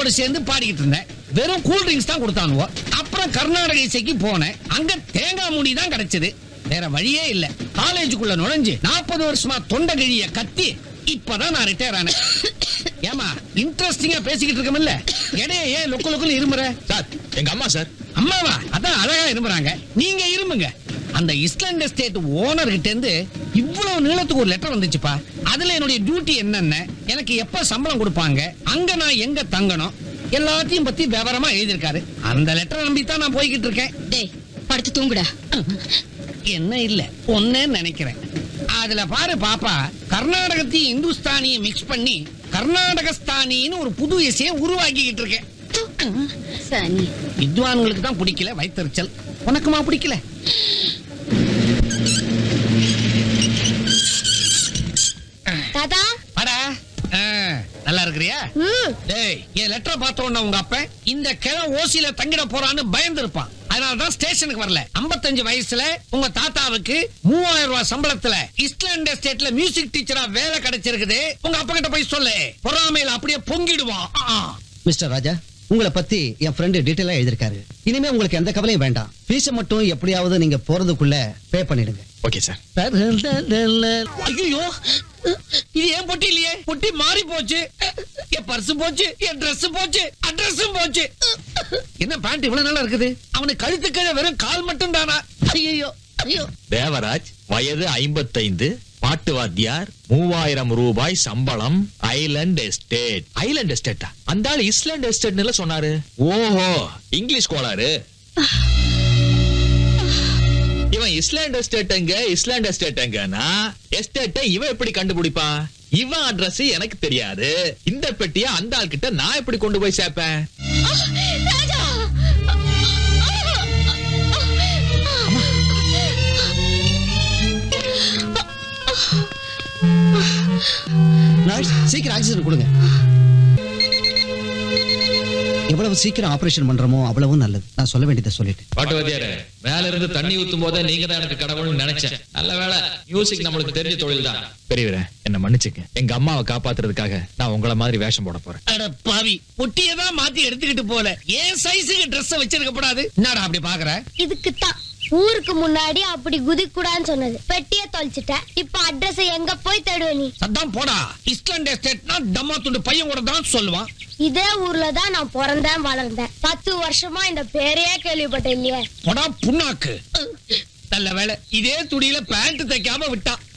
குரூப்போட சேர்ந்து பாடிக்கிட்டு இருந்தேன் வெறும் கூல் ட்ரிங்க்ஸ் தான் கொடுத்தானுவோ அப்புறம் கர்நாடக இசைக்கு போனேன் அங்க தேங்காய் மூடி தான் கிடைச்சது வேற வழியே இல்ல காலேஜுக்குள்ள நுழைஞ்சு நாற்பது வருஷமா தொண்டை கிழிய கத்தி இப்பதான் நான் ரிட்டையர் ஆனேன் ஏமா இன்ட்ரெஸ்டிங்கா பேசிக்கிட்டு இருக்கமில்ல இடையே ஏன் லொக்கு லொக்குன்னு இருமுற சார் எங்க அம்மா சார் அம்மாவா அதான் அழகா இருமுறாங்க நீங்க இருமுங்க அந்த இஸ்லாண்ட் எஸ்டேட் ஓனர் கிட்ட இருந்து இவ்வளவு நீளத்துக்கு ஒரு லெட்டர் வந்துச்சுப்பா அதுல என்னுடைய டியூட்டி என்னென்ன எனக்கு எப்ப சம்பளம் கொடுப்பாங்க அங்க நான் எங்க தங்கணும் எல்லாத்தையும் பத்தி விவரமா எழுதியிருக்காரு அந்த லெட்டரை நம்பி தான் நான் போய்கிட்டு இருக்கேன் டேய் படுத்து தூங்குடா என்ன இல்ல ஒன்னேன்னு நினைக்கிறேன் அதுல பாரு பாப்பா கர்நாடகத்தையும் இந்துஸ்தானியும் மிக்ஸ் பண்ணி கர்நாடகஸ்தானின்னு ஒரு புது இசையை உருவாக்கிக்கிட்டு இருக்கேன் சனி வித்வான்களுக்கு தான் பிடிக்கல வைத்தறிச்சல் உனக்குமா பிடிக்கல தாத்தா வாடா ஆ, நல்லா இருக்கிறியா ம் டேய் என் லெட்டரை பார்த்த உடனே உங்க அப்ப இந்த கிழ ஓசியில தங்கிட போறான்னு பயந்து இருப்பான் அதனால தான் ஸ்டேஷனுக்கு வரல 55 வயசுல உங்க தாத்தாவுக்கு மூவாயிரம் ரூபாய் சம்பளத்துல இஸ்லாண்ட் எஸ்டேட்ல மியூசிக் டீச்சரா வேலை கிடைச்சிருக்குது உங்க அப்பா கிட்ட போய் சொல்லு பொறாமையில அப்படியே பொங்கிடுவான் ஆ. மிஸ்டர் ராஜா உங்களை பத்தி என் ஃப்ரெண்டு டீட்டெயிலா எழுதிருக்காரு இனிமே உங்களுக்கு எந்த கவலையும் வேண்டாம் ஃபீஸ மட்டும் எப்படியாவது நீங்க போறதுக்குள்ள பே பண்ணிடுங்க ஓகே சார் ஐயோ இது ஏன் பொட்டி இல்லையே பொட்டி மாறி போச்சு என் பர்ஸ் போச்சு என் Dress போச்சு அட்ரஸும் போச்சு என்ன பேண்ட் இவ்வளவு நல்லா இருக்குது அவனுக்கு கழுத்து கீழே வெறும் கால் மட்டும் தானா ஐயோ ஐயோ தேவராஜ் வயது ஐம்பத்தைந்து பாட்டு வாத்தியார் மூவாயிரம் ரூபாய் சம்பளம் ஐலண்ட் எஸ்டேட் ஐலண்ட் எஸ்டேட்டா அந்த ஆள் இஸ்லாண்ட் எஸ்டேட்னு சொன்னாரு ஓஹோ இங்கிலீஷ் கோளாறு இவன் இஸ்லாண்ட் எஸ்டேட் எங்க இஸ்லாண்ட் எஸ்டேட் எங்கன்னா எஸ்டேட்டை இவன் எப்படி கண்டுபிடிப்பான் இவன் அட்ரஸ் எனக்கு தெரியாது இந்த பெட்டியை அந்த ஆள் கிட்ட நான் எப்படி கொண்டு போய் சேர்ப்பேன் ராஜா நர்ஸ் சீக்கிரம் ஆக்சிஜன் கொடுங்க எவ்வளவு சீக்கிரம் ஆபரேஷன் பண்றோமோ அவ்வளவு நல்லது நான் சொல்ல வேண்டியதை சொல்லிட்டேன் பாட்டு வாத்தியாரே மேல இருந்து தண்ணி ஊத்தும் போதே நீங்க தான் எனக்கு கடவுள்னு நினைச்சேன் நல்ல வேளை மியூசிக் நம்மளுக்கு தெரிஞ்ச தொழில் தான் பெரியவரே என்ன மன்னிச்சுக்க எங்க அம்மாவை காப்பாத்துறதுக்காக நான் உங்கள மாதிரி வேஷம் போட போறேன் அட பாவி பொட்டியை தான் மாத்தி எடுத்துக்கிட்டு போல ஏன் சைஸுக்கு Dress வச்சிருக்க கூடாது என்னடா அப்படி பாக்குற இதுக்கு தான் ஊருக்கு முன்னாடி அப்படி குதிக்கூடாதுன்னு சொன்னது பெட்டியை தொலைச்சிட்ட இப்ப அட்ரஸ் எங்க போய் தேடுவ நீ சத்தம் போடா இஸ்லாண்ட் எஸ்டேட்னா தம்மா துண்டு பையன் கூட தான் சொல்லுவான் இதே ஊர்ல தான் நான் பிறந்தேன் வளர்ந்தேன் பத்து வருஷமா இந்த பேரையே கேள்விப்பட்டேன் இல்லையே போடா புண்ணாக்கு நல்ல வேலை இதே துணியில பேண்ட் தைக்காம விட்டான்